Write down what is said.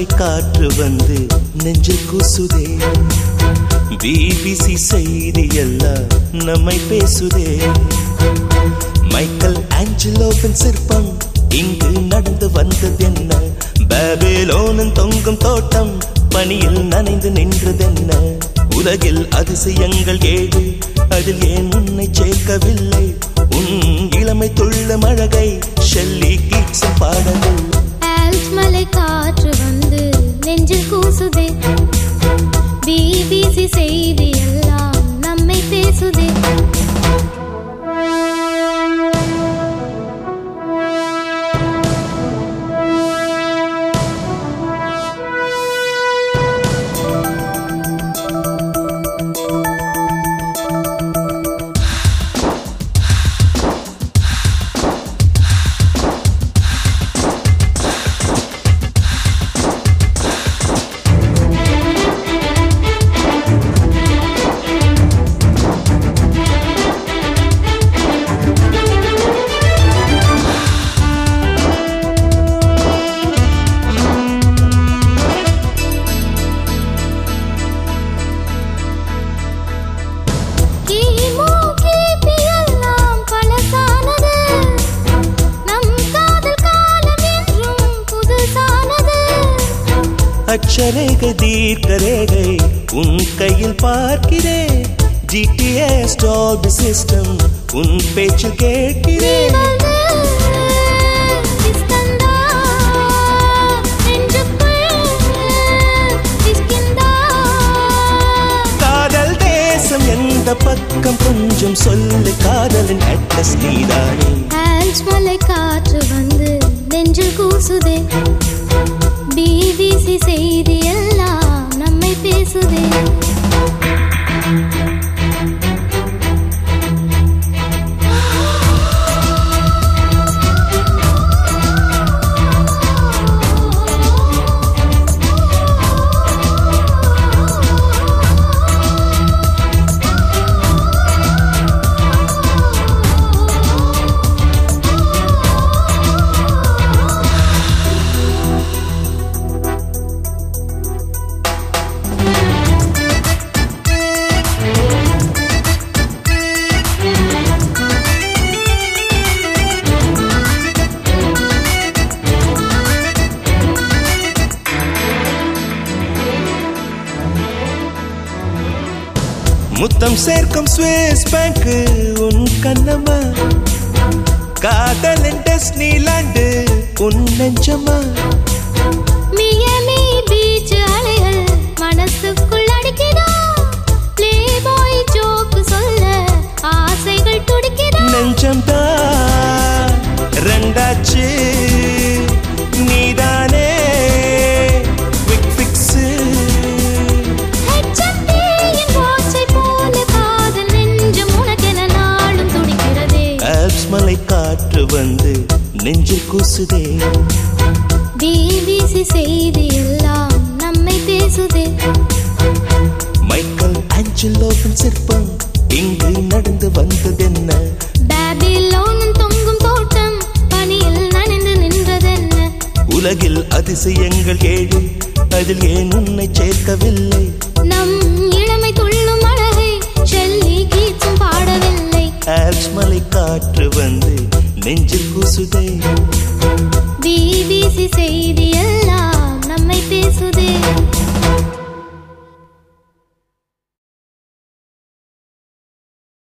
மலை காற்று வந்து நெஞ்சில் கூசுதே பிபிசி செய்தி எல்லாம் நம்மை பேசுதே மைக்கேல் ஆஞ்சலோவின் சிற்பம் இங்கு நடந்து வந்ததென்ன பாபிலோனின் தொங்கும் தோட்டம் பனியில் நனைந்து நின்றதென்ன உலகில் அதிசயங்கள் ஏழு அதில் ஏன் உன்னை சேர்க்கவில்லை உன் இளமை துள்ளும் அழகை ஷெல்லி கீட்ஸும் பாடவில்லை ஆல்ப்ஸ் மலை காற்று வந்து நெஞ்சில் கூசுதே பிபிசி செய்தி எல்லாம் நம்மை பேசுதே கிமு கிபி எல்லாம் பழசானது நம் காதல் காலம் என்றும் புதுசானது அச்சரேகை தீர்க்க ரேகை உன் கையில் பார்க்கிறேன் ஜிடிஎஸ் டால்பி சிஸ்டம் உன் பேச்சில் கேட்கிறேன் காதல் தேசம் எந்த பக்கம் கொஞ்சம் சொல்லு காதலின் அட்ரஸ் நீதானே மலை காற்று வந்து நெஞ்சில் கூசுதே பிபிசி செய்தி எல்லாம் நம்மை பேசுதே முத்தம் சேர்க்கும் ஸ்விஸ் பேங்க் உன் கண்ணம்மா காதலின் டெஸ்னிலாண்டு உன் நெஞ்சமா மியமி பீச் அலைகள் மனசுக்குள் அடிக்குதா ப்ளே பாய் ஜோக்கு சொல்ல ஆசைகள் துடிக்குதா நெஞ்சம் தான் ரெண்டாச்சு நீதானே குவிக் ஃபிக்ஸு HMP யின் ஓசை போல காதல் நெஞ்சம் உனக்கென நாளும் துடிக்கிறதே ஆல்ப்ஸ் மலை காற்று வந்து நெஞ்சில் கூசுதே பிபிசி செய்தி எல்லாம் நம்மை பேசுதே மைக்கேல் ஆஞ்சலோவின் சிற்பம் இங்கு நடந்து வந்ததென்ன பாபிலோனின் தொங்கும் தோட்டம் பனியில் நனைந்து நின்றதென்ன உலகில் அதிசயங்கள் ஏழு அதில் ஏன் உன்னை சேர்க்கவில்லை நம் இளமை துள்ளும் அழகை ஷெல்லி கீச்சும் பாடவில்லை ஆல்ப்ஸ் மலை காற்று வந்து நெஞ்சில்